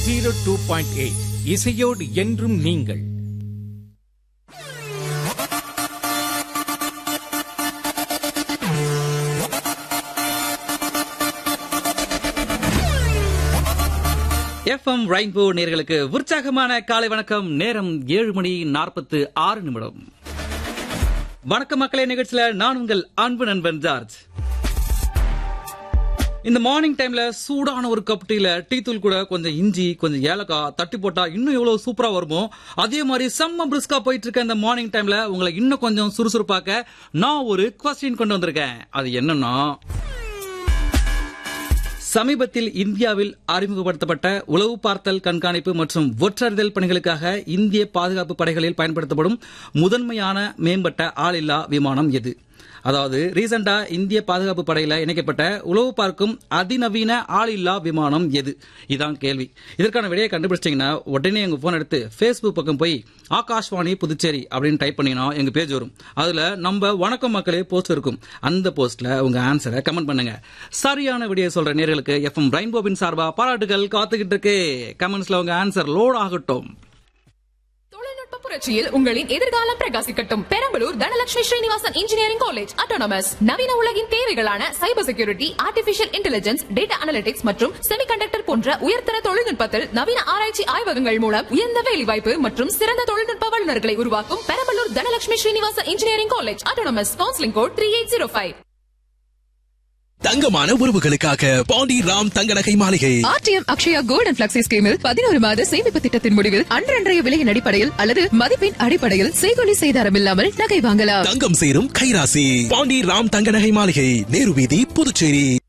zero two point eight இசையோடு என்றும் நீங்கள் எஃப்எம் ரெயின்போ நேர்களுக்கு உற்சாகமான காலை வணக்கம் நேரம் ஏழு மணி நாற்பத்து ஆறு நிமிடம் வணக்கம் மக்களே நிகழ்ச்சியில நான் உங்கள் அன்பு நண்பன் ஜார்ஜ் இந்த மார்னிங் டைம்ல சூடான ஒரு கப் டீல டீ தூள் கூட கொஞ்சம் இஞ்சி கொஞ்சம் ஏலக்காய் தட்டி போட்டா இன்னும் எவ்வளவு சூப்பரா வருமோ அதே மாதிரி செம்ம பிரிஸ்கா போயிட்டு இருக்க இந்த மார்னிங் டைம்ல உங்களை இன்னும் கொஞ்சம் சுறுசுறுப்பாக்க நான் ஒரு கொஸ்டின் கொண்டு வந்திருக்கேன் அது என்னன்னா சமீபத்தில் இந்தியாவில் அறிமுகப்படுத்தப்பட்ட உளவு பார்த்தல் கண்காணிப்பு மற்றும் ஒற்றறிதல் பணிகளுக்காக இந்திய பாதுகாப்பு படைகளில் பயன்படுத்தப்படும் முதன்மையான மேம்பட்ட ஆளில்லா விமானம் எது அதாவது ரீசெண்டா இந்திய பாதுகாப்பு படையில இணைக்கப்பட்ட உளவு பார்க்கும் அதிநவீன ஆளில்லா விமானம் எது இதான் கேள்வி இதற்கான விடையை கண்டுபிடிச்சிங்கன்னா உடனே எங்க போன் எடுத்து ஃபேஸ்புக் பக்கம் போய் ஆகாஷ்வாணி புதுச்சேரி அப்படின்னு டைப் பண்ணீங்கன்னா எங்க பேஜ் வரும் அதுல நம்ம வணக்கம் மக்களே போஸ்ட் இருக்கும் அந்த போஸ்ட்ல உங்க ஆன்சரை கமெண்ட் பண்ணுங்க சரியான விடையை சொல்ற நேர்களுக்கு எஃப்எம் ரெயின்போவின் சார்பா பாராட்டுகள் காத்துக்கிட்டு இருக்கு கமெண்ட்ஸ்ல உங்க ஆன்சர் லோட் ஆகட்டும் தொழில்நுட்ப புரட்சியில் உங்களின் எதிர்காலம் பிரகாசிக்கட்டும் Perambalur Dhanalakshmi Srinivasan engineering college autonomous நவீன உலகின் தேவைகளான cyber security artificial intelligence data analytics மற்றும் செமிகண்டக்டர் போன்ற உயர்தர தொழில்நுட்பத்தில் நவீன ஆராய்ச்சி ஆய்வகங்கள் மூலம் உயர்ந்த வேலைவாய்ப்பு மற்றும் சிறந்த தொழில்நுட்ப வல்லுநர்களை உருவாக்கும் Perambalur Dhanalakshmi Srinivasan engineering college autonomous counselling code three eight zero five தங்கமான உறவுகளுக்காக பாண்டி ராம் தங்க நகை மாளிகை RTM Akshaya gold and flexi ஸ்கீமில் பதினோரு மாத சேமிப்பு திட்டத்தின் முடிவில் அன்றன்றைய விலையின் அடிப்படையில் அல்லது மதிப்பின் அடிப்படையில் செய்கொலி செய்தாரம் இல்லாமல் நகை வாங்கலாம் தங்கம் சேரும் கைராசி பாண்டி ராம் தங்க நகை மாளிகை நேரு வீதி புதுச்சேரி